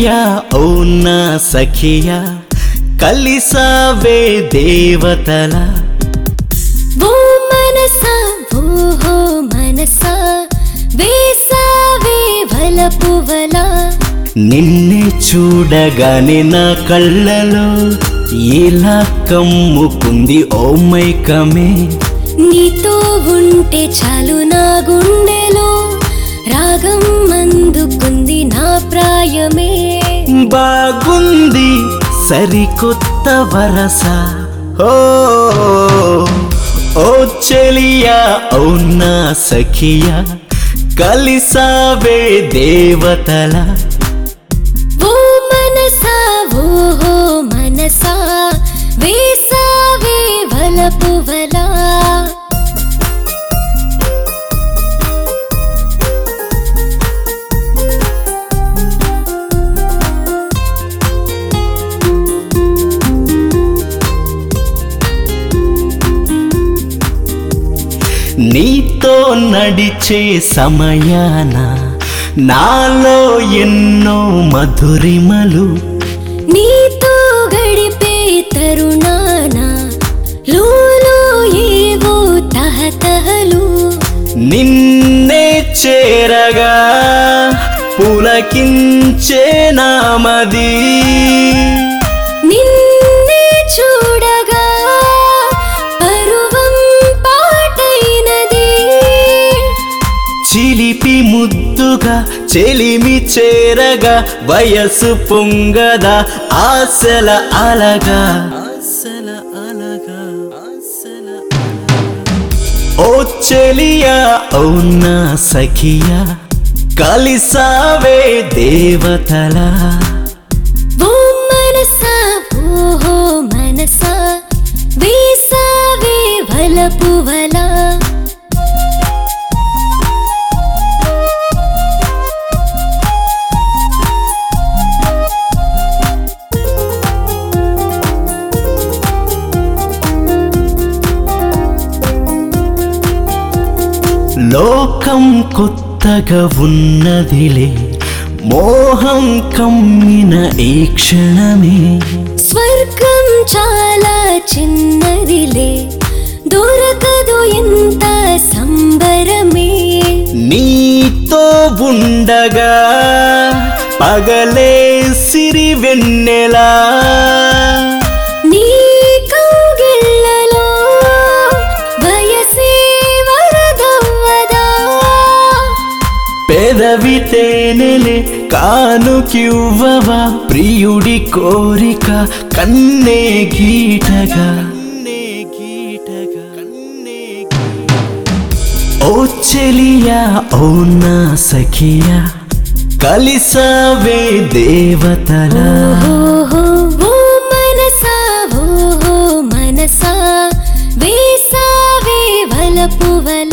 చెలియా అవునా సఖియా కలిసావే దేవతల ఓ మనసా ఓహో మనసా వేసావే వలపు వల నిన్నే చూడగానే నా కళ్ళలో ఇలా కమ్ముకుంది ఓ మైకమే నీతో ఉంటే చాలు నా గుండెలో రాగం అందుకుంది నా ప్రాయమే బాగుంది సరికొత్త వరస ఓ ఓ చెలియా అవునా సఖియా కలిసావే దేవతల ఓ మనసా ఓహో మనసా వేసావే వలపు వల నీతో నడిచే సమయాన నాలో ఎన్నో మధురిమలు నీతో గడిపే తరుణాన లోలో ఏవో తహతహలు నిన్నే చేరగా పులకించే నామది నిన్నే చూడగా పరువం పాటైనది చిలిపి ముద్దుగా చెలిమి చేరగా వయసు పొంగదా ఆశల అలగా ఆశల అలగా ఆశల ఓ చెలియా అవునా సఖియా కలిసావే దేవతలా ఓ మనసా ఓహో మనసా వేసావే వలపు వల లోకం కొత్తగా ఉన్నదిలే మోహం కమ్మిన ఈ క్షణమే స్వర్గం చాలా చిన్నదిలే దొరకదు ఎంత సంబరమే నీతో ఉండగా పగలే సిరి వెన్నెలా నీ కౌగిళ్ళలో వయసే వరదవ్వదా పెదవి తేనెలే కానుకివ్వవా ప్రియుడి కోరిక కన్నే గీటగా ఓ చెలియా ఓ నా సఖియా కలిసావే దేవతలా ఓహో ఓ మనసా ఓహో మనసా వేసావే వలపు వల